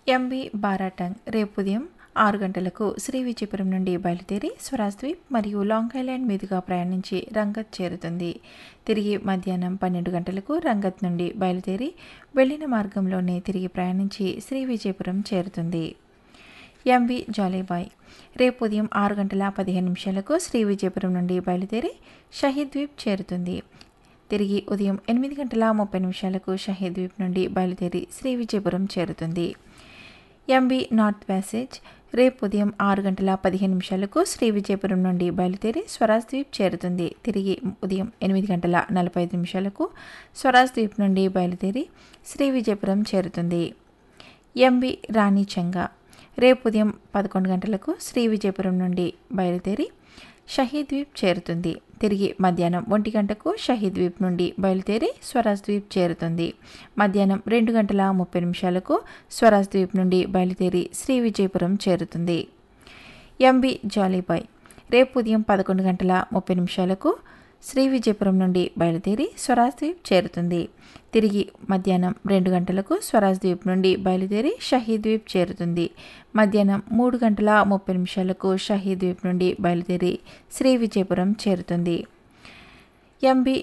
MB Baratang రేపు ఉదయం ఆరు గంటలకు శ్రీ విజయపురం నుండి బయలుదేరి స్వరాజ్ ద్వీప్ మరియు లాంగ్ ఐలాండ్ మీదుగా ప్రయాణించి రంగత్ చేరుతుంది తిరిగి మధ్యాహ్నం పన్నెండు గంటలకు రంగత్ నుండి బయలుదేరి వెళ్ళిన మార్గంలోనే తిరిగి ప్రయాణించి శ్రీ విజయపురం చేరుతుంది ఎంవి జాలీబాయ్ రేపు ఉదయం ఆరు గంటల పదిహేను నిమిషాలకు శ్రీ విజయపురం నుండి బయలుదేరి షహీద్ ద్వీప్ చేరుతుంది తిరిగి ఉదయం ఎనిమిది గంటల ముప్పై నిమిషాలకు షహీద్ ద్వీప్ నుండి బయలుదేరి శ్రీ విజయపురం చేరుతుంది ఎంబీ నార్త్ ప్యాసేజ్ రేపు ఉదయం ఆరు గంటల పదిహేను నిమిషాలకు శ్రీ విజయపురం నుండి బయలుదేరి స్వరాజ్ ద్వీప్ చేరుతుంది తిరిగి ఉదయం ఎనిమిది గంటల నలభై ఐదు నిమిషాలకు స్వరాజ్ ద్వీప్ నుండి బయలుదేరి శ్రీ విజయపురం చేరుతుంది ఎంబి రాణి చెంగా రేపు ఉదయం పదకొండు గంటలకు శ్రీ విజయపురం నుండి బయలుదేరి షహీద్ ద్వీప్ చేరుతుంది తిరిగి మధ్యాహ్నం ఒంటి గంటకు షహీద్ ద్వీప్ నుండి బయలుదేరి స్వరాజ్ ద్వీప్ చేరుతుంది మధ్యాహ్నం రెండు గంటల ముప్పై నిమిషాలకు స్వరాజ్ ద్వీప్ నుండి బయలుదేరి శ్రీ విజయపురం చేరుతుంది ఎంబి జాలీబాయ్ రేపు ఉదయం పదకొండు గంటల ముప్పై నిమిషాలకు శ్రీ విజయపురం నుండి బయలుదేరి స్వరాజ్ ద్వీప్ చేరుతుంది తిరిగి మధ్యాహ్నం రెండు గంటలకు స్వరాజ్ ద్వీప్ నుండి బయలుదేరి షహీద్ ద్వీప్ చేరుతుంది మధ్యాహ్నం మూడు గంటల ముప్పై నిమిషాలకు షహీద్ ద్వీప్ నుండి బయలుదేరి శ్రీ విజయపురం చేరుతుంది ఎంబి